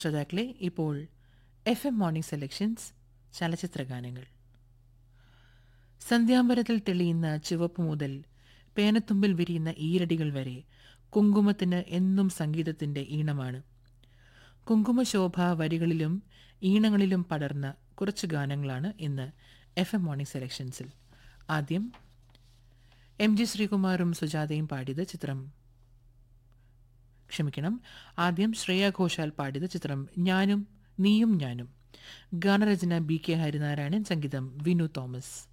ശ്രോതാക്കളെ ഇപ്പോൾ F M morning selections ചലച്ചിത്ര ഗാനങ്ങൾ സന്ധ്യാംബരത്തിൽ തെളിയുന്ന ചുവപ്പ് മുതൽ പേനത്തുമ്പിൽ വിരിയുന്ന ഈരടികൾ വരെ കുങ്കുമത്തിന് എന്നും സംഗീതത്തിന്റെ ഈണമാണ് കുങ്കുമശോഭ വരികളിലും ഈണങ്ങളിലും പടർന്ന കുറച്ച് ഗാനങ്ങളാണ് ഇന്ന് എഫ് എം മോർണിംഗ് സെലക്ഷൻസിൽ ആദ്യം എം ജി ശ്രീകുമാറും സുജാതയും പാടിയത് ചിത്രം ക്ഷമിക്കണം ആദ്യം ശ്രേയ ഘോഷാൽ പാടിയത് ചിത്രം ഞാനും നീയും ഞാനും ഗാനരചന ബി കെ ഹരിനാരായണൻ സംഗീതം വിനു തോമസ്